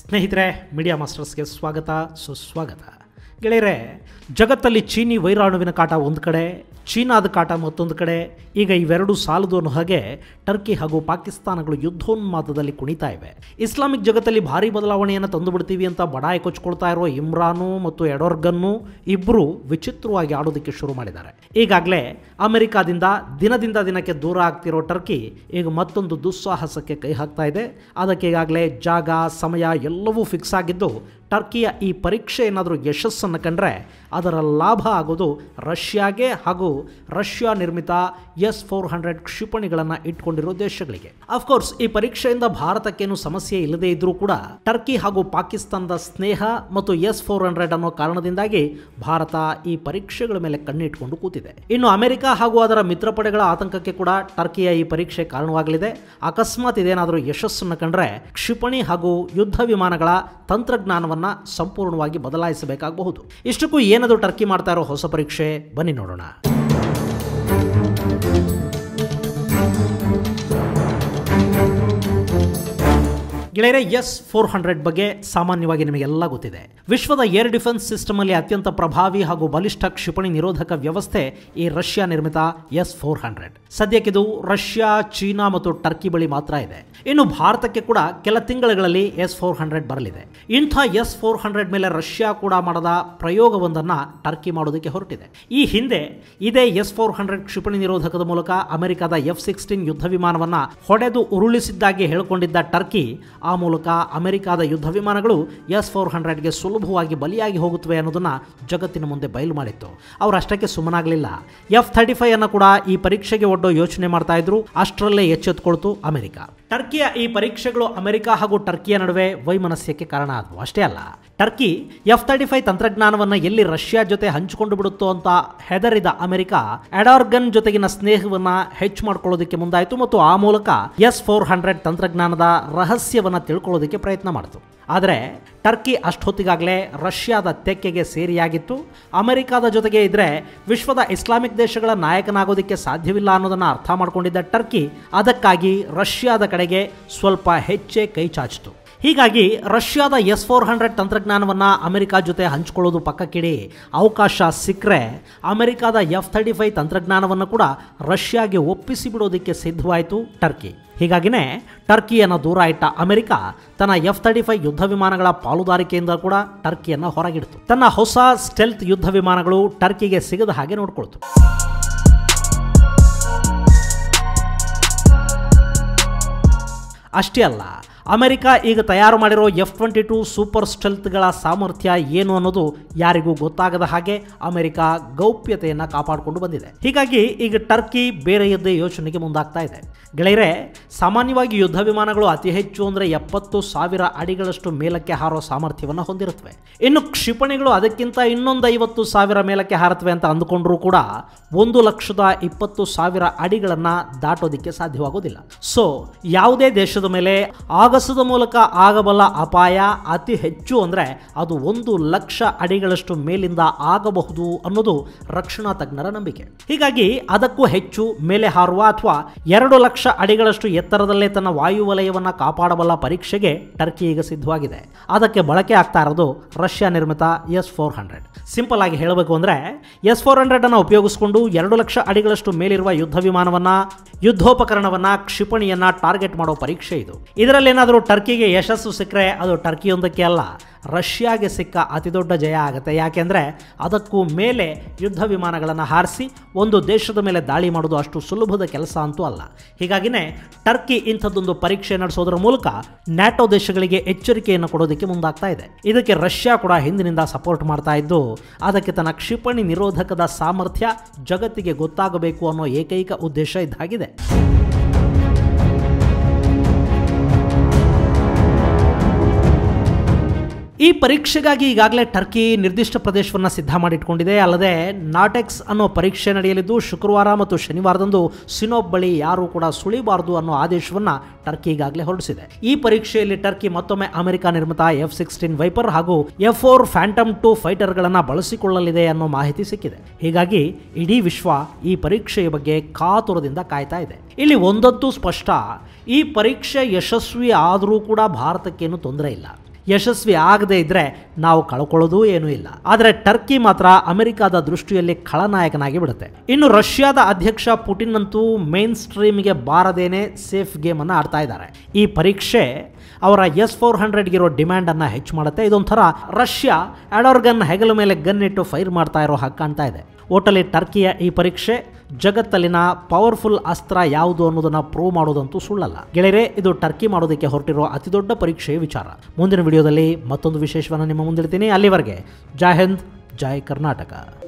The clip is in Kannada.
ಸ್ನೇಹಿತರೆ ಮೀಡಿಯಾ ಮಾಸ್ಟರ್ಸ್ಗೆ ಸ್ವಾಗತ ಸುಸ್ವಾಗತ ಗೆಳೆಯರೆ ಜಗತ್ತಲ್ಲಿ ಚೀನಿ ವೈರಾಣುವಿನ ಕಾಟ ಒಂದು ಕಡೆ ಚೀನಾದ ಕಾಟ ಮತ್ತೊಂದು ಕಡೆ ಈಗ ಇವೆರಡು ಸಾಲದು ಅನ್ನೋ ಹಾಗೆ ಟರ್ಕಿ ಹಾಗೂ ಪಾಕಿಸ್ತಾನಗಳು ಯುದ್ಧೋನ್ಮಾದದಲ್ಲಿ ಕುಣಿತಾ ಇವೆ ಇಸ್ಲಾಮಿಕ್ ಜಗತ್ತಲ್ಲಿ ಭಾರಿ ಬದಲಾವಣೆಯನ್ನು ತಂದುಬಿಡ್ತೀವಿ ಅಂತ ಬಡಾಯಿ ಕೊಚ್ಕೊಳ್ತಾ ಇರೋ ಇಮ್ರಾನು ಮತ್ತು ಎಡೋರ್ಗನ್ನು ಇಬ್ಬರು ವಿಚಿತ್ರವಾಗಿ ಆಡೋದಕ್ಕೆ ಶುರು ಮಾಡಿದ್ದಾರೆ ಈಗಾಗಲೇ ಅಮೆರಿಕಾದಿಂದ ದಿನದಿಂದ ದಿನಕ್ಕೆ ದೂರ ಆಗ್ತಿರೋ ಟರ್ಕಿ ಈಗ ಮತ್ತೊಂದು ದುಸ್ಸಾಹಸಕ್ಕೆ ಕೈ ಹಾಕ್ತಾ ಇದೆ ಅದಕ್ಕೆ ಈಗಾಗಲೇ ಜಾಗ ಸಮಯ ಎಲ್ಲವೂ ಫಿಕ್ಸ್ ಆಗಿದ್ದು ಟರ್ಕಿಯ ಈ ಪರೀಕ್ಷೆ ಏನಾದರೂ ಯಶಸ್ಸನ್ನು ಕಂಡ್ರೆ ಅದರ ಲಾಭ ಆಗೋದು ರಷ್ಯಾಗೆ ಹಾಗೂ ರಷ್ಯಾ ನಿರ್ಮಿತ ಎಸ್ ಫೋರ್ ಹಂಡ್ರೆಡ್ ಕ್ಷಿಪಣಿಗಳನ್ನು ಇಟ್ಕೊಂಡಿರೋ ದೇಶಗಳಿಗೆ ಅಫ್ಕೋರ್ಸ್ ಈ ಪರೀಕ್ಷೆಯಿಂದ ಭಾರತಕ್ಕೇನು ಸಮಸ್ಯೆ ಇಲ್ಲದೇ ಇದ್ರೂ ಕೂಡ ಟರ್ಕಿ ಹಾಗೂ ಪಾಕಿಸ್ತಾನದ ಸ್ನೇಹ ಮತ್ತು ಎಸ್ ಫೋರ್ ಹಂಡ್ರೆಡ್ ಅನ್ನೋ ಕಾರಣದಿಂದಾಗಿ ಭಾರತ ಈ ಪರೀಕ್ಷೆಗಳ ಮೇಲೆ ಕಣ್ಣಿಟ್ಕೊಂಡು ಕೂತಿದೆ ಇನ್ನು ಅಮೆರಿಕ ಹಾಗೂ ಅದರ ಮಿತ್ರಪಡೆಗಳ ಆತಂಕಕ್ಕೆ ಕೂಡ ಟರ್ಕಿಯ ಈ ಪರೀಕ್ಷೆ ಕಾರಣವಾಗಲಿದೆ ಅಕಸ್ಮಾತ್ ಇದೇನಾದರೂ ಯಶಸ್ಸನ್ನು ಕಂಡ್ರೆ ಕ್ಷಿಪಣಿ ಹಾಗೂ ಯುದ್ಧ ವಿಮಾನಗಳ ತಂತ್ರಜ್ಞಾನವನ್ನು ಸಂಪೂರ್ಣವಾಗಿ ಬದಲಾಯಿಸಬೇಕಾಗಬಹುದು ಇಷ್ಟಕ್ಕೂ ಏನದು ಟರ್ಕಿ ಮಾಡ್ತಾ ಇರೋ ಹೊಸ ಪರೀಕ್ಷೆ ಬನ್ನಿ ನೋಡೋಣ ಗೆಳೆಯರೆ ಎಸ್ ಫೋರ್ ಹಂಡ್ರೆಡ್ ಬಗ್ಗೆ ಸಾಮಾನ್ಯವಾಗಿ ನಿಮಗೆಲ್ಲ ಗೊತ್ತಿದೆ ವಿಶ್ವದ ಏರ್ ಡಿಫೆನ್ಸ್ ಸಿಸ್ಟಮ್ ಅಲ್ಲಿ ಅತ್ಯಂತ ಪ್ರಭಾವಿ ಹಾಗೂ ಬಲಿಷ್ಠ ಕ್ಷಿಪಣಿ ನಿರೋಧಕ ವ್ಯವಸ್ಥೆ ಈ ರಷ್ಯಾ ನಿರ್ಮಿತ ಎಸ್ ಫೋರ್ ಹಂಡ್ರೆಡ್ ಸದ್ಯಕ್ಕಿದು ರಷ್ಯಾ ಚೀನಾ ಮತ್ತು ಟರ್ಕಿ ಬಳಿ ಮಾತ್ರ ಇದೆ ಇನ್ನು ಭಾರತಕ್ಕೆ ಕೂಡ ಕೆಲ ತಿಂಗಳುಗಳಲ್ಲಿ ಎಸ್ ಫೋರ್ ಹಂಡ್ರೆಡ್ ಬರಲಿದೆ ಇಂಥ ಎಸ್ ಫೋರ್ ಹಂಡ್ರೆಡ್ ಮೇಲೆ ರಷ್ಯಾ ಕೂಡ ಮಾಡದ ಪ್ರಯೋಗವೊಂದನ್ನು ಟರ್ಕಿ ಮಾಡೋದಕ್ಕೆ ಹೊರಟಿದೆ ಈ ಹಿಂದೆ ಇದೇ ಎಸ್ ಫೋರ್ ಹಂಡ್ರೆಡ್ ಕ್ಷಿಪಣಿ ನಿರೋಧಕದ ಮೂಲಕ ಅಮೆರಿಕದ ಎಫ್ ಸಿಕ್ಸ್ಟೀನ್ ಯುದ್ಧ ವಿಮಾನವನ್ನು ಹೊಡೆದು ಉರುಳಿಸಿದ್ದಾಗಿ ಹೇಳಿಕೊಂಡಿದ್ದ ಟರ್ಕಿ ಆ ಮೂಲಕ ಅಮೆರಿಕದ ಯುದ್ಧ ವಿಮಾನಗಳು ಎಸ್ ಫೋರ್ ಹಂಡ್ರೆಡ್ಗೆ ಸುಲಭವಾಗಿ ಬಲಿಯಾಗಿ ಹೋಗುತ್ತವೆ ಅನ್ನೋದನ್ನ ಜಗತ್ತಿನ ಮುಂದೆ ಬಯಲು ಮಾಡಿತ್ತು ಅವರು ಅಷ್ಟಕ್ಕೆ ಸುಮ್ಮನಾಗಲಿಲ್ಲ ಎಫ್ ಥರ್ಟಿ ಫೈವ್ ಅನ್ನು ಕೂಡ ಈ ಪರೀಕ್ಷೆಗೆ ಒಡ್ಡೋ ಯೋಚನೆ ಮಾಡ್ತಾ ಇದ್ರು ಅಷ್ಟರಲ್ಲೇ ಎಚ್ಚೆತ್ತುಕೊಳ್ತು ಅಮೆರಿಕ ಟರ್ಕಿಯ ಈ ಪರೀಕ್ಷೆಗಳು ಅಮೆರಿಕ ಹಾಗೂ ಟರ್ಕಿಯ ನಡುವೆ ವೈಮನಸ್ಯಕ್ಕೆ ಕಾರಣ ಆದವು ಅಷ್ಟೇ ಅಲ್ಲ ಟರ್ಕಿ ಎಫ್ ತರ್ಟಿ ಫೈವ್ ತಂತ್ರಜ್ಞಾನವನ್ನು ಎಲ್ಲಿ ರಷ್ಯಾ ಜೊತೆ ಹಂಚಿಕೊಂಡು ಬಿಡುತ್ತೋ ಅಂತ ಹೆದರಿದ ಅಮೆರಿಕ ಎಡಾರ್ಗನ್ ಜೊತೆಗಿನ ಸ್ನೇಹವನ್ನ ಹೆಚ್ಚು ಮಾಡ್ಕೊಳ್ಳೋದಕ್ಕೆ ಮುಂದಾಯಿತು ಮತ್ತು ಆ ಮೂಲಕ ಎಸ್ ಫೋರ್ ಹಂಡ್ರೆಡ್ ತಂತ್ರಜ್ಞಾನದ ರಹಸ್ಯವನ್ನ ತಿಳ್ಕೊಳ್ಳೋದಕ್ಕೆ ಪ್ರಯತ್ನ ಮಾಡಿತು ಆದರೆ ಟರ್ಕಿ ಅಷ್ಟೊತ್ತಿಗಾಗಲೇ ರಷ್ಯಾದ ತೆಕ್ಕೆಗೆ ಸೇರಿಯಾಗಿತ್ತು ಅಮೆರಿಕದ ಜೊತೆಗೆ ಇದ್ರೆ ವಿಶ್ವದ ಇಸ್ಲಾಮಿಕ್ ದೇಶಗಳ ನಾಯಕನಾಗೋದಕ್ಕೆ ಸಾಧ್ಯವಿಲ್ಲ ಅನ್ನೋದನ್ನು ಅರ್ಥ ಮಾಡಿಕೊಂಡಿದ್ದ ಟರ್ಕಿ ಅದಕ್ಕಾಗಿ ರಷ್ಯಾದ ಕಡೆಗೆ ಸ್ವಲ್ಪ ಹೆಚ್ಚೇ ಕೈ ಚಾಚಿತು ಹೀಗಾಗಿ ರಷ್ಯಾದ ಎಸ್ ಫೋರ್ ಹಂಡ್ರೆಡ್ ತಂತ್ರಜ್ಞಾನವನ್ನು ಅಮೆರಿಕ ಜೊತೆ ಹಂಚಿಕೊಳ್ಳೋದು ಪಕ್ಕಕ್ಕಿಡಿ ಅವಕಾಶ ಸಿಕ್ಕರೆ ಅಮೆರಿಕದ ಎಫ್ ತರ್ಟಿ ಫೈವ್ ತಂತ್ರಜ್ಞಾನವನ್ನು ಕೂಡ ರಷ್ಯಾಗೆ ಒಪ್ಪಿಸಿ ಬಿಡೋದಕ್ಕೆ ಸಿದ್ಧವಾಯಿತು ಟರ್ಕಿ ಹೀಗಾಗಿನೇ ಟರ್ಕಿಯನ್ನು ದೂರ ಇಟ್ಟ ಅಮೆರಿಕ ತನ್ನ ಎಫ್ ತರ್ಟಿ ಫೈವ್ ಯುದ್ಧ ವಿಮಾನಗಳ ಪಾಲುದಾರಿಕೆಯಿಂದ ಕೂಡ ಟರ್ಕಿಯನ್ನು ಹೊರಗಿಡ್ತು ತನ್ನ ಹೊಸ ಸ್ಟೆಲ್ತ್ ಯುದ್ಧ ವಿಮಾನಗಳು ಟರ್ಕಿಗೆ ಸಿಗದ ಹಾಗೆ ನೋಡ್ಕೊಳ್ತು ಅಷ್ಟೇ ಅಲ್ಲ ಅಮೆರಿಕ ಈಗ ತಯಾರು ಮಾಡಿರೋ ಎಫ್ ಟ್ವೆಂಟಿ ಟು ಸೂಪರ್ ಸ್ಟೆಲ್ತ್ಗಳ ಸಾಮರ್ಥ್ಯ ಏನು ಅನ್ನೋದು ಯಾರಿಗೂ ಗೊತ್ತಾಗದ ಹಾಗೆ ಅಮೆರಿಕ ಗೌಪ್ಯತೆಯನ್ನು ಕಾಪಾಡಿಕೊಂಡು ಬಂದಿದೆ ಹೀಗಾಗಿ ಈಗ ಟರ್ಕಿ ಬೇರೆಯದ್ದೇ ಯೋಚನೆಗೆ ಮುಂದಾಗ್ತಾ ಇದೆ ಗೆಳೆಯರೆ ಸಾಮಾನ್ಯವಾಗಿ ಯುದ್ಧ ವಿಮಾನಗಳು ಅತಿ ಹೆಚ್ಚು ಅಂದರೆ ಎಪ್ಪತ್ತು ಸಾವಿರ ಅಡಿಗಳಷ್ಟು ಮೇಲಕ್ಕೆ ಹಾರೋ ಸಾಮರ್ಥ್ಯವನ್ನು ಹೊಂದಿರುತ್ತವೆ ಇನ್ನು ಕ್ಷಿಪಣಿಗಳು ಅದಕ್ಕಿಂತ ಇನ್ನೊಂದು ಐವತ್ತು ಸಾವಿರ ಮೇಲಕ್ಕೆ ಹಾರುತ್ತವೆ ಅಂತ ಅಂದುಕೊಂಡ್ರೂ ಕೂಡ ಒಂದು ಲಕ್ಷದ ಇಪ್ಪತ್ತು ಸಾವಿರ ಅಡಿಗಳನ್ನು ದಾಟೋದಕ್ಕೆ ಸಾಧ್ಯವಾಗೋದಿಲ್ಲ ಸೊ ಯಾವುದೇ ದೇಶದ ಮೇಲೆ ಆಗಸದ ಮೂಲಕ ಆಗಬಲ್ಲ ಅಪಾಯ ಅತಿ ಹೆಚ್ಚು ಅಂದರೆ ಅದು ಒಂದು ಲಕ್ಷ ಅಡಿಗಳಷ್ಟು ಮೇಲಿಂದ ಆಗಬಹುದು ಅನ್ನೋದು ರಕ್ಷಣಾ ತಜ್ಞರ ನಂಬಿಕೆ ಹೀಗಾಗಿ ಅದಕ್ಕೂ ಹೆಚ್ಚು ಮೇಲೆ ಹಾರುವ ಅಥವಾ ಎರಡು ಲಕ್ಷ ಅಡಿಗಳಷ್ಟು ಎತ್ತರದಲ್ಲೇ ತನ್ನ ವಾಯುವಲಯವನ್ನು ಕಾಪಾಡಬಲ್ಲ ಪರೀಕ್ಷೆಗೆ ಟರ್ಕಿ ಈಗ ಸಿದ್ಧವಾಗಿದೆ ಅದಕ್ಕೆ ಬಳಕೆ ಆಗ್ತಾ ಇರೋದು ರಷ್ಯಾ ನಿರ್ಮಿತ ಎಸ್ ಫೋರ್ ಹಂಡ್ರೆಡ್ ಸಿಂಪಲ್ ಆಗಿ ಹೇಳಬೇಕು ಅಂದರೆ ಎಸ್ ಫೋರ್ ಹಂಡ್ರೆಡ್ ಅನ್ನು ಉಪಯೋಗಿಸಿಕೊಂಡು ಎರಡು ಲಕ್ಷ ಅಡಿಗಳಷ್ಟು ಮೇಲಿರುವ ಯುದ್ಧ ವಿಮಾನವನ್ನ ಯುದ್ಧೋಪಕರಣವನ್ನ ಕ್ಷಿಪಣಿಯನ್ನ ಟಾರ್ಗೆಟ್ ಮಾಡೋ ಪರೀಕ್ಷೆ ಇದು ಇದರಲ್ಲಿ ಏನಾದರೂ ಟರ್ಕಿಗೆ ಯಶಸ್ಸು ಸಿಕ್ಕರೆ ಅದು ಟರ್ಕಿಯೊಂದಕ್ಕೆ ಅಲ್ಲ ರಷ್ಯಾಗೆ ಸಿಕ್ಕ ಅತಿದೊಡ್ಡ ಜಯ ಆಗುತ್ತೆ ಯಾಕೆಂದರೆ ಅದಕ್ಕೂ ಮೇಲೆ ಯುದ್ಧ ವಿಮಾನಗಳನ್ನು ಹಾರಿಸಿ ಒಂದು ದೇಶದ ಮೇಲೆ ದಾಳಿ ಮಾಡೋದು ಅಷ್ಟು ಸುಲಭದ ಕೆಲಸ ಅಂತೂ ಅಲ್ಲ ಹೀಗಾಗಿನೇ ಟರ್ಕಿ ಇಂಥದ್ದೊಂದು ಪರೀಕ್ಷೆ ನಡೆಸೋದ್ರ ಮೂಲಕ ನ್ಯಾಟೋ ದೇಶಗಳಿಗೆ ಎಚ್ಚರಿಕೆಯನ್ನು ಕೊಡೋದಕ್ಕೆ ಮುಂದಾಗ್ತಾ ಇದೆ ಇದಕ್ಕೆ ರಷ್ಯಾ ಕೂಡ ಹಿಂದಿನಿಂದ ಸಪೋರ್ಟ್ ಮಾಡ್ತಾ ಇದ್ದು ಅದಕ್ಕೆ ತನ್ನ ಕ್ಷಿಪಣಿ ನಿರೋಧಕದ ಸಾಮರ್ಥ್ಯ ಜಗತ್ತಿಗೆ ಗೊತ್ತಾಗಬೇಕು ಅನ್ನೋ ಏಕೈಕ ಉದ್ದೇಶ ಇದ್ದಾಗಿದೆ ಈ ಪರೀಕ್ಷೆಗಾಗಿ ಈಗಾಗಲೇ ಟರ್ಕಿ ನಿರ್ದಿಷ್ಟ ಪ್ರದೇಶವನ್ನು ಸಿದ್ಧ ಮಾಡಿಟ್ಕೊಂಡಿದೆ ಅಲ್ಲದೆ ನಾಟೆಕ್ಸ್ ಅನ್ನೋ ಪರೀಕ್ಷೆ ನಡೆಯಲಿದ್ದು ಶುಕ್ರವಾರ ಮತ್ತು ಶನಿವಾರದಂದು ಸಿನೋಪ್ ಬಳಿ ಯಾರೂ ಕೂಡ ಸುಳಿಬಾರದು ಅನ್ನೋ ಆದೇಶವನ್ನು ಟರ್ಕಿ ಈಗಾಗಲೇ ಹೊರಡಿಸಿದೆ ಈ ಪರೀಕ್ಷೆಯಲ್ಲಿ ಟರ್ಕಿ ಮತ್ತೊಮ್ಮೆ ಅಮೆರಿಕ ನಿರ್ಮಿತ ಎಫ್ ಸಿಕ್ಸ್ಟೀನ್ ವೈಪರ್ ಹಾಗೂ ಎಫ್ ಫೋರ್ ಫ್ಯಾಂಟಮ್ ಟು ಫೈಟರ್ಗಳನ್ನು ಬಳಸಿಕೊಳ್ಳಲಿದೆ ಅನ್ನೋ ಮಾಹಿತಿ ಸಿಕ್ಕಿದೆ ಹೀಗಾಗಿ ಇಡೀ ವಿಶ್ವ ಈ ಪರೀಕ್ಷೆಯ ಬಗ್ಗೆ ಕಾತುರದಿಂದ ಕಾಯ್ತಾ ಇದೆ ಇಲ್ಲಿ ಒಂದಂತೂ ಸ್ಪಷ್ಟ ಈ ಪರೀಕ್ಷೆ ಯಶಸ್ವಿ ಆದರೂ ಕೂಡ ಭಾರತಕ್ಕೇನು ತೊಂದರೆ ಇಲ್ಲ ಯಶಸ್ವಿ ಆಗದೇ ಇದ್ರೆ ನಾವು ಕಳ್ಕೊಳ್ಳೋದೂ ಏನೂ ಇಲ್ಲ ಆದರೆ ಟರ್ಕಿ ಮಾತ್ರ ಅಮೆರಿಕದ ದೃಷ್ಟಿಯಲ್ಲಿ ಖಳನಾಯಕನಾಗಿ ಬಿಡುತ್ತೆ ಇನ್ನು ರಷ್ಯಾದ ಅಧ್ಯಕ್ಷ ಪುಟಿನ್ ಅಂತೂ ಮೇನ್ ಸ್ಟ್ರೀಮ್ಗೆ ಬಾರದೇನೆ ಸೇಫ್ ಗೇಮ್ ಅನ್ನು ಆಡ್ತಾ ಇದ್ದಾರೆ ಈ ಪರೀಕ್ಷೆ ಅವರ ಎಸ್ ಫೋರ್ ಹಂಡ್ರೆಡ್ಗಿರೋ ಡಿಮ್ಯಾಂಡನ್ನು ಹೆಚ್ಚು ಮಾಡುತ್ತೆ ಇದೊಂಥರ ರಷ್ಯಾ ಅಡೋರ್ಗನ್ ಹೆಗಲ ಮೇಲೆ ಗನ್ ಇಟ್ಟು ಫೈರ್ ಮಾಡ್ತಾ ಇರೋ ಹಾಗೆ ಕಾಣ್ತಾ ಇದೆ ಒಟ್ಟಲ್ಲಿ ಟರ್ಕಿಯ ಈ ಪರೀಕ್ಷೆ ಜಗತ್ತಲ್ಲಿನ ಪವರ್ಫುಲ್ ಅಸ್ತ್ರ ಯಾವುದು ಅನ್ನೋದನ್ನ ಪ್ರೂವ್ ಮಾಡೋದಂತೂ ಸುಳ್ಳಲ್ಲ ಗೆಳೆಯರೆ ಇದು ಟರ್ಕಿ ಮಾಡೋದಕ್ಕೆ ಹೊರಟಿರೋ ಅತಿ ದೊಡ್ಡ ಪರೀಕ್ಷೆಯ ವಿಚಾರ ಮುಂದಿನ ವಿಡಿಯೋದಲ್ಲಿ ಮತ್ತೊಂದು ವಿಶೇಷವನ್ನು ನಿಮ್ಮ ಮುಂದಿಡ್ತೀನಿ ಅಲ್ಲಿವರೆಗೆ ಜೈ ಹಿಂದ್ ಜೈ ಕರ್ನಾಟಕ